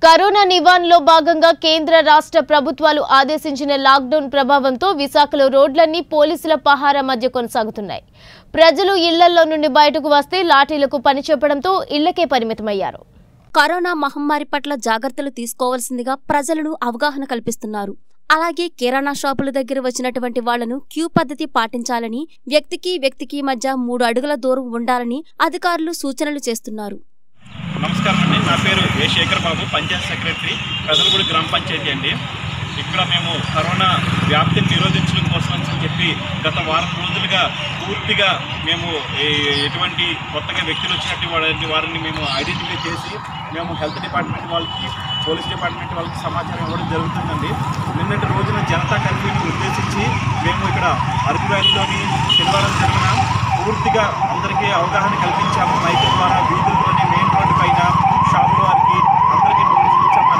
corona నివారణలో భాగంగా కేంద్ర రాష్ట్ర ప్రభుత్వాలు ఆదేశించిన లాక్డౌన్ ప్రభావంతో విశాఖలో రోడ్లన్నీ పోలీసుల పహారా మధ్య కొనసాగుతున్నాయి ప్రజలు ఇళ్లలో నుండి బయటకు వస్తే లాఠీలకు పని చెప్పడంతో ఇళ్లకే పరిమితమయ్యారు కరోనా మహమ్మారి పట్ల జాగ్రత్తలు తీసుకోవాల్సిందిగా ప్రజలను అవగాహన కల్పిస్తున్నారు అలాగే కిరాణా షాపుల దగ్గర వచ్చినటువంటి వాళ్లను క్యూ పద్ధతి పాటించాలని వ్యక్తికి వ్యక్తికి మధ్య మూడు అడుగుల దూరం ఉండాలని అధికారులు సూచనలు చేస్తున్నారు నమస్కారం అండి నా పేరు ఏ శేఖర్ బాబు పంచాయత్ సెక్రటరీ ప్రజలగూడి గ్రామ పంచాయతీ అండి ఇక్కడ మేము కరోనా వ్యాప్తిని నిరోధించడం కోసం అని చెప్పి గత వారం రోజులుగా పూర్తిగా మేము ఏ- ఎటువంటి కొత్తగా వ్యక్తులు వచ్చినట్టు వారిని వారిని మేము ఐడెంటిఫై చేసి మేము హెల్త్ డిపార్ట్మెంట్ వాళ్ళకి పోలీస్ డిపార్ట్మెంట్ వాళ్ళకి సమాచారం ఇవ్వడం జరుగుతుందండి నిన్నటి రోజున జనతా కర్ఫ్యూని ఉద్దేశించి మేము ఇక్కడ అరకు వ్యాలీలోని శనివారం జరిగిన పూర్తిగా అందరికీ అవగాహన కల్పించాము మైక్ ద్వారా వీధుల్లోని మెయిన్ రోడ్డు పైన షాపుల వారికి అందరికీ నోటీసులు ఇచ్చాము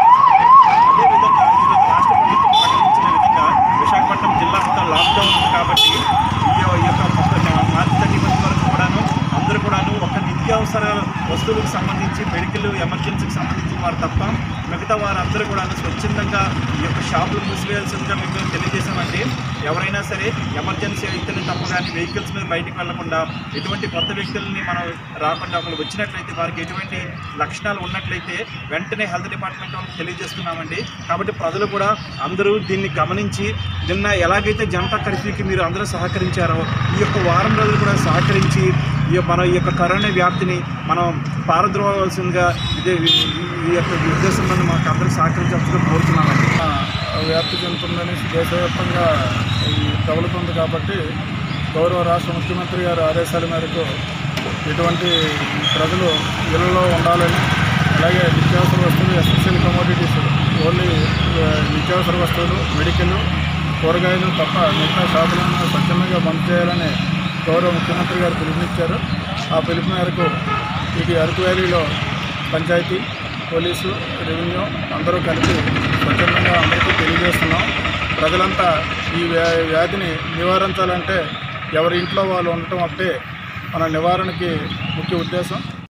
అన్ని అదేవిధంగా ఈరోజు రాష్ట్ర ప్రభుత్వం ప్రకటించిన విధంగా విశాఖపట్నం జిల్లా అంతా లాక్డౌన్ ఉంది కాబట్టి ఈ యొ- ఈ యొక్క మొత్తం మార్చి థర్టీ ఫస్ట్ వరకు కూడాను అందరూ కూడాను ఒక నిత్యావసర వస్తువులకు సంబంధించి మెడికల్ ఎమర్జెన్సీకి సంబంధించిన వారు తప్ప మిగతా వారందరూ కూడా స్వచ్ఛందంగా ఈ యొక్క షాపులు మూసివేయాల్సిందిగా మేము తెలియజేశామండి ఎవరైనా సరే ఎమర్జెన్సీ అయితేనే తప్ప కానీ వెహికల్స్ మీద బయటికి వెళ్లకుండా ఎటువంటి కొత్త వ్యక్తులని మనం రాకుండా ఒకరు వచ్చినట్లయితే వారికి ఎటువంటి లక్షణాలు ఉన్నట్లయితే వెంటనే హెల్త్ డిపార్ట్మెంట్ వాళ్ళకి తెలియజేస్తున్నామండి కాబట్టి ప్రజలు కూడా అందరూ దీన్ని గమనించి నిన్న ఎలాగైతే జనతా కర్ఫ్యూకి మీరు అందరూ సహకరించారో ఈ యొక్క వారం రోజులు కూడా సహకరించి ఈ యొక్క- మన ఈ యొక్క కరోనా వ్యాప్తిని మనం పారద్రోవలసిందిగా ఇదే ఈ- ఈ యొక్క ఉద్దేశంలో మాకు అందరూ సహకరించాల్సిందిగా కోరుతున్నామండి ఆ, వ్యాప్తి చెందుతుందని దేశవ్యాప్తంగా ఈ తగులుతుంది కాబట్టి గౌరవ రాష్ట్ర ముఖ్యమంత్రి గారి ఆదేశాల మేరకు ఇటువంటి ప్రజలు ఇళ్లలో ఉండాలని అలాగే నిత్యావసర వస్తువులు ఎస్పెషల్ కమోడిటీస్ ఓన్లీ ఆ, నిత్యావసర వస్తువులు మెడికల్ కూరగాయలు తప్ప మిగతా షాపులను స్వచ్ఛందంగా బంద్ చేయాలని గౌరవ ముఖ్యమంత్రి గారు పిలుపునిచ్చారు ఆ పిలుపు మేరకు ఇది అరకు వ్యాలీలో పంచాయతీ పోలీసు రెవెన్యూ అందరూ కలిపి స్వచ్ఛందంగా అందరికీ తెలియజేస్తున్నాం ప్రజలంతా ఈ వ్యా వ్యాధిని నివారించాలంటే ఎవరి ఇంట్లో వాళ్ళు ఉండటం ఒకటే మన నివారణకి ముఖ్య ఉద్దేశం